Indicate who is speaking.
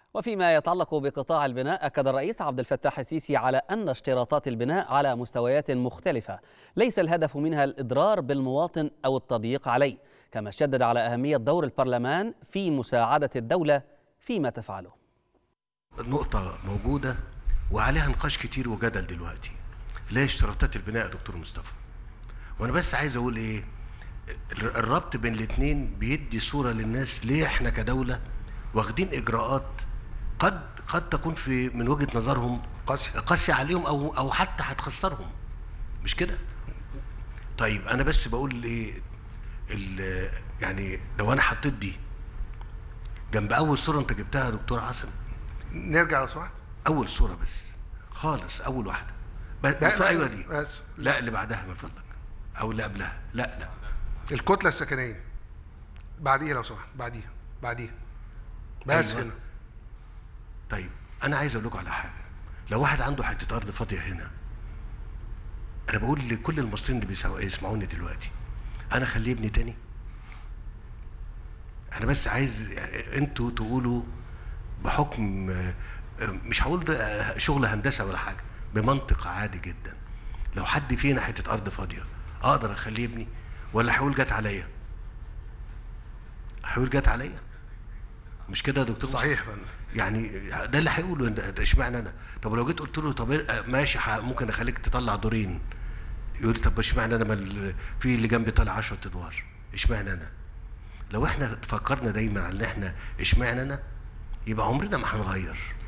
Speaker 1: وفيما يتعلق بقطاع البناء أكد الرئيس عبد الفتاح السيسي على أن اشتراطات البناء على مستويات مختلفة ليس الهدف منها الإضرار بالمواطن أو التضييق عليه كما شدد على أهمية دور البرلمان في مساعدة الدولة فيما تفعله
Speaker 2: النقطة موجودة وعليها نقاش كتير وجدل دلوقتي لا اشتراطات البناء يا دكتور مصطفى وانا بس عايز اقول ايه الربط بين الاثنين بيدي صورة للناس ليه احنا كدولة واخدين اجراءات قد قد تكون في من وجهة نظرهم
Speaker 3: قاسية
Speaker 2: قاسية عليهم او او حتى هتخسرهم مش كده طيب انا بس بقول ايه ال- يعني لو انا حطيت دي جنب اول صورة انت جبتها يا دكتور عاصم
Speaker 3: نرجع لو سمحت
Speaker 2: اول صورة بس خالص اول واحدة بس
Speaker 3: لا،
Speaker 2: ايوه دي
Speaker 3: بس
Speaker 2: لا اللي بعدها من فضلك او اللي قبلها لا لا
Speaker 3: الكتلة السكنية بعديها لو سمحت بعديها بعديها بس
Speaker 2: أيوة.
Speaker 3: هنا
Speaker 2: طيب انا عايز اقول لكم على حاجه لو واحد عنده حته ارض فاضيه هنا انا بقول لكل المصريين اللي بيسمعوا- يسمعوني دلوقتي انا خليه يبني تاني انا بس عايز انتوا تقولوا بحكم آه، آه، مش هقول ده، آه، شغل هندسه ولا حاجه بمنطق عادي جدا لو حد فينا حته ارض فاضيه اقدر اخليه يبني ولا هيقول جت عليا هيقول جت عليا مش كده يا دكتور مصطفى؟
Speaker 3: صحيح يا فندم
Speaker 2: يعني ده اللي هيقوله إن ده اشمعنى انا طب لو جيت قلت له طب إيه- ماشي ح- ممكن اخليك تطلع دورين يقول لي طب اشمعنى انا ما ال- في اللي جنبي طالع 10 ادوار اشمعنى انا لو احنا فكرنا دايما على ان احنا اشمعنى انا يبقى عمرنا ما هنغير